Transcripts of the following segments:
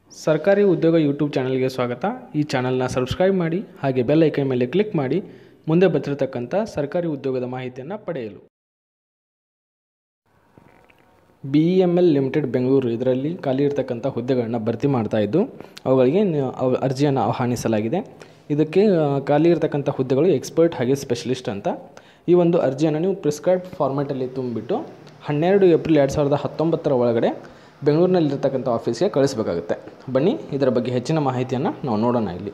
ಸರ್ಕಾರಿ ಉದ್ಯೋಗ ಯೂಟ್ಯೂಬ್ ಚಾನಲ್ಗೆ ಸ್ವಾಗತ ಈ ಚಾನಲ್ನ ಸಬ್ಸ್ಕ್ರೈಬ್ ಮಾಡಿ ಹಾಗೆ ಬೆಲ್ ಐಕನ್ ಮೇಲೆ ಕ್ಲಿಕ್ ಮಾಡಿ ಮುಂದೆ ಬರ್ತಿರತಕ್ಕಂಥ ಸರ್ಕಾರಿ ಉದ್ಯೋಗದ ಮಾಹಿತಿಯನ್ನು ಪಡೆಯಲು B E M L limited Bengaluru ಇದರಲ್ಲಿ ಖಾಲಿ ಇರತಕ್ಕಂಥ ಹುದ್ದೆಗಳನ್ನ ಭರ್ತಿ ಮಾಡ್ತಾ ಇದ್ದು ಅವುಗಳಿಗೆ ನ- ಅವ್- ಅರ್ಜಿಯನ್ನು ಆಹ್ವಾನಿಸಲಾಗಿದೆ ಇದಕ್ಕೆ ಆ, ಖಾಲಿ ಇರತಕ್ಕಂಥ ಹುದ್ದೆಗಳು ಎಕ್ಸ್ಪರ್ಟ್ ಹಾಗೆ ಸ್ಪೆಷಲಿಸ್ಟ್ ಅಂತ ಈ ಒಂದು ಅರ್ಜಿಯನ್ನು ನೀವು ಪ್ರಿಸ್ಕ್ರೈಬ್ ಫಾರ್ಮ್ಯಾಟಲ್ಲಿ ತುಂಬಿಬಿಟ್ಟು ಹನ್ನೆರಡು ಏಪ್ರಿಲ್ ಎರಡು ಸಾವಿರದ ಹತ್ತೊಂಬತ್ತರ ಒಳಗಡೆ ಬೆಂಗಳೂರಿನಲ್ಲಿರ್ತಕ್ಕಂಥ ಆಫೀಸ್ಗೆ ಕಳಿಸ್ಬೇಕಾಗುತ್ತೆ ಬನ್ನಿ ಇದರ ಬಗ್ಗೆ ಹೆಚ್ಚಿನ ಮಾಹಿತಿಯನ್ನು ನಾವು ನೋಡೋಣ ಇಲ್ಲಿ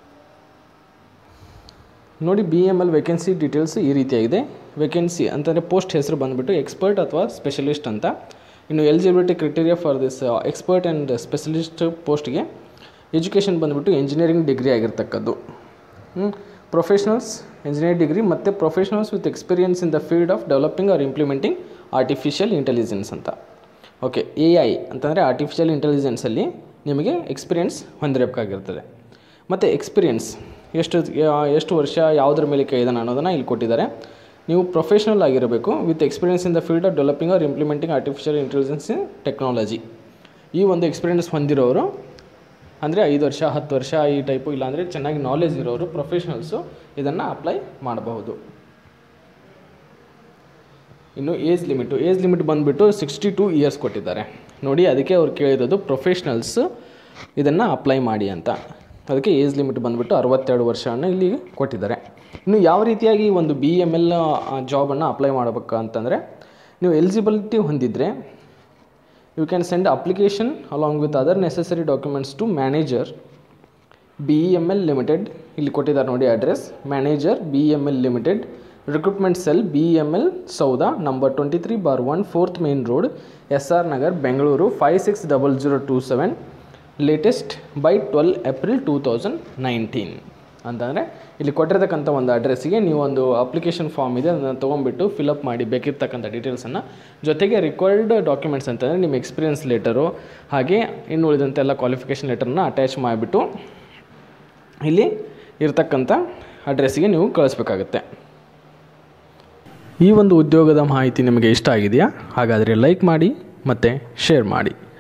ನೋಡಿ B M L vacancy details ಈ ರೀತಿಯಾಗಿದೆ ವೇಕೆನ್ಸಿ ಅಂತಂದರೆ ಪೋಸ್ಟ್ ಹೆಸರು ಬಂದುಬಿಟ್ಟು ಎಕ್ಸ್ಪರ್ಟ್ ಅಥವಾ ಸ್ಪೆಷಲಿಸ್ಟ್ ಅಂತ ಇನ್ನು eligibility criteria for this expert and specialist ಪೋಸ್ಟ್ಗೆ ಎಜುಕೇಷನ್ ಬಂದುಬಿಟ್ಟು ಇಂಜಿನಿಯರಿಂಗ್ ಡಿಗ್ರಿ ಆಗಿರ್ತಕ್ಕದ್ದು ಪ್ರೊಫೆಷನಲ್ಸ್ ಇಂಜಿನಿಯರ್ ಡಿಗ್ರಿ ಮತ್ತು professionals with experience in the field of developing or implementing artificial intelligence ಅಂತ ಓಕೆ ಎ ಐ ಅಂತಂದರೆ ಆರ್ಟಿಫಿಷಿಯಲ್ ಇಂಟೆಲಿಜೆನ್ಸಲ್ಲಿ ನಿಮಗೆ ಎಕ್ಸ್ಪೀರಿಯನ್ಸ್ ಹೊಂದಿರಬೇಕಾಗಿರ್ತದೆ ಮತ್ತು ಎಕ್ಸ್ಪೀರಿಯನ್ಸ್ ಎಷ್ಟು ಯಾ- ಎಷ್ಟು ವರ್ಷ ಯಾವುದ್ರ ಮೇಲೆ ಕೈದಾನ ಅನ್ನೋದನ್ನು ಇಲ್ಲಿ ಕೊಟ್ಟಿದ್ದಾರೆ ನೀವು ಪ್ರೊಫೆಷ್ನಲ್ ಆಗಿರಬೇಕು with experience in the field of developing or implementing artificial intelligence in technology ಈ ಒಂದು ಎಕ್ಸ್ಪೀರಿಯನ್ಸ್ ಹೊಂದಿರೋರು ಅಂದರೆ ಐದು ವರ್ಷ ಹತ್ತು ವರ್ಷ ಈ ಟೈಪು ಇಲ್ಲಾಂದರೆ ಚೆನ್ನಾಗಿ ನಾಲೆಜ್ ಇರೋರು ಪ್ರೊಫೆಷ್ನಲ್ಸು ಇದನ್ನು ಅಪ್ಲೈ ಮಾಡಬಹುದು ಇನ್ನು ಏಜ್ ಲಿಮಿಟು ಏಜ್ ಲಿಮಿಟ್ ಬಂದುಬಿಟ್ಟು ಸಿಕ್ಸ್ಟಿ ಟೂ ಇಯರ್ಸ್ ಕೊಟ್ಟಿದ್ದಾರೆ ನೋಡಿ ಅದಕ್ಕೆ ಅವ್ರು ಕೇಳಿರೋದು ಪ್ರೊಫೆಷ್ನಲ್ಸ್ ಇದನ್ನು ಅಪ್ಲೈ ಮಾಡಿ ಅಂತ ಅದಕ್ಕೆ ಏಜ್ ಲಿಮಿಟ್ ಬಂದುಬಿಟ್ಟು ಅರವತ್ತೆರಡು ವರ್ಷವನ್ನು ಇಲ್ಲಿ ಕೊಟ್ಟಿದ್ದಾರೆ ಇನ್ನು ಯಾವ ರೀತಿಯಾಗಿ ಒಂದು ಬಿ ಎಮ್ ಎಲ್ ಜಾಬನ್ನು ಅಪ್ಲೈ ಮಾಡಬೇಕು ಅಂತಂದರೆ ನೀವು ಎಲಿಜಿಬಿಲಿಟಿ ಹೊಂದಿದರೆ you can send application along with other necessary documents to manager B E M L limited ಇಲ್ಲಿ ಕೊಟ್ಟಿದ್ದಾರೆ ನೋಡಿ address manager B M L limited recruitment cell B M L Soudha number twenty three bar one fourth main road S R Nagar Bengaluru five six double zero two seven latest by twelve April two thousand nineteen ಅಂತಂದರೆ ಇಲ್ಲಿ ಕೊಟ್ಟಿರ್ತಕ್ಕಂಥ ಒಂದು ಅಡ್ರೆಸ್ಸಿಗೆ ನೀವು ಒಂದು application form ಇದೆ ಅದನ್ನು ತೊಗೊಂಡ್ಬಿಟ್ಟು fill up ಮಾಡಿ ಬೇಕಿರ್ತಕ್ಕಂಥ ಡೀಟೇಲ್ಸನ್ನು ಜೊತೆಗೆ ರಿಕ್ವೈರ್ಡ್ ಡಾಕ್ಯುಮೆಂಟ್ಸ್ ಅಂತಂದರೆ ನಿಮ್ಮ ಎಕ್ಸ್ಪೀರಿಯನ್ಸ್ ಲೆಟರು ಹಾಗೆ ಇನ್ನು ಉಳಿದಂಥ ಎಲ್ಲ ಕ್ವಾಲಿಫಿಕೇಷನ್ ಲೆಟರ್ನ ಅಟ್ಯಾಚ್ ಮಾಡಿಬಿಟ್ಟು ಇಲ್ಲಿ ಇರ್ತಕ್ಕಂಥ ಅಡ್ರೆಸ್ಸಿಗೆ ನೀವು ಕಳಿಸ್ಬೇಕಾಗುತ್ತೆ ಈ ಒಂದು ಉದ್ಯೋಗದ ಮಾಹಿತಿ ನಿಮಗೆ ಇಷ್ಟ ಆಗಿದೆಯಾ ಹಾಗಾದರೆ ಲೈಕ್ ಮಾಡಿ ಮತ್ತು ಶೇರ್ ಮಾಡಿ